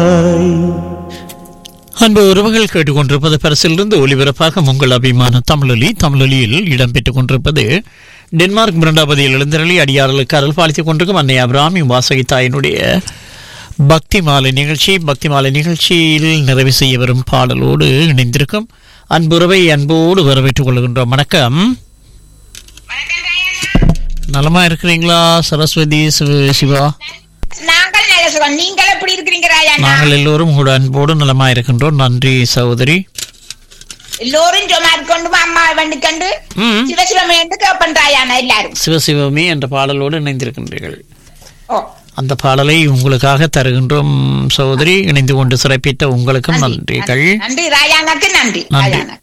அன்பு உறவுகள் கேட்டுக்கொண்டிருப்பது பரிசிலிருந்து ஒலிபரப்பாக உங்கள் அபிமான தமிழொலி தமிழொலியில் இடம்பெற்றுக் கொண்டிருப்பது டென்மார்க் இரண்டாவதியில் எழுந்தருளி அடியார்களுக்கு அருள் பாலித்துக் கொண்டிருக்கும் அன்னை அபிராமி வாசகி தாயினுடைய பக்தி மாலை நிகழ்ச்சி பக்தி மாலை நிகழ்ச்சியில் நிறைவு செய்ய வரும் பாடலோடு இணைந்திருக்கும் அன்புறவை அன்போடு வரவேற்றுக் கொள்கின்றோம் வணக்கம் நலமா இருக்கிறீங்களா சரஸ்வதி சிவ- சிவா நாங்கள் நல்ல சுகம் நீங்கள் எப்படி இருக்கிறீங்க ராஜாண்ணா நாங்கள் எல்லோரும் உங்களோட அன்போடு நலமா இருக்கின்றோம் நன்றி சகோதரி எல்லோரும் ஜொமாட் கொண்டு அம்மா வண்டி கண்டு ம். சிவசிவம் என்று கேப்பன் ராஜாண்ணா எல்லாரும் சிவசிவமி என்ற பாடலோடு இணைந்திருக்கின்றீர்கள் ஓ அந்த பாடலை உங்களுக்காக தருகின்றோம் சகோதரி இணைந்து கொண்டு சிறப்பித்த உங்களுக்கும் நன்றிகள் நன்றி ராஜாண்ணாக்கு நன்றி நன்றி. ராஜாண்ணா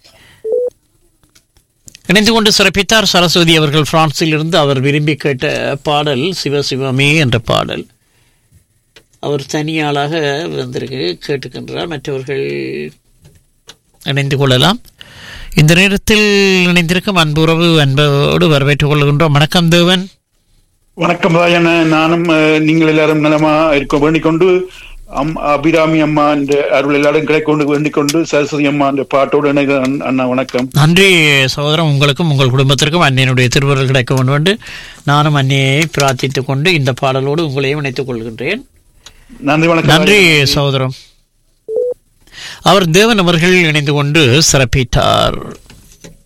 இணைந்து கொண்டு சிறப்பித்தார் சரஸ்வதி அவர்கள் பிரான்சில் இருந்து அவர் விரும்பி கேட்ட பாடல் சிவசிவமே என்ற பாடல் அவர் தனியாளாக வந்திருக்கு கேட்டுக்கின்றார் மற்றவர்கள் இணைந்து கொள்ளலாம் இந்த நேரத்தில் இணைந்திருக்கும் அன்புறவு அன்போடு வரவேற்றுக் கொள்கின்றோம் வணக்கம் தேவன் வணக்கம் ராயண்ண நானும் அஹ், நீங்கள் எல்லாரும் நலமா இருக்க வேண்டிக் கொண்டு அம் அபிராமி அம்மா என்ற அருள் எல்லாரும் கிடைக்கொண்டு வேண்டிக் கொண்டு சரஸ்வதி அம்மா என்ற பாட்டோடு இணைகிற அண்ண- அண்ணா வணக்கம் நன்றி சகோதரன் உங்களுக்கும் உங்கள் குடும்பத்திற்கும் அன்னையனுடைய திருவருள் கிடைக்க வேண்டும் என்று நானும் அன்னையை பிரார்த்தித்துக் கொண்டு இந்த பாடலோடு உங்களையும் இணைத்துக் கொள்கின்றேன் நன்றி வணக்கம் நன்றி ராயண்ணா. சகோதரம் அவர் தேவன் அவர்கள் இணைந்து கொண்டு சிறப்பித்தார்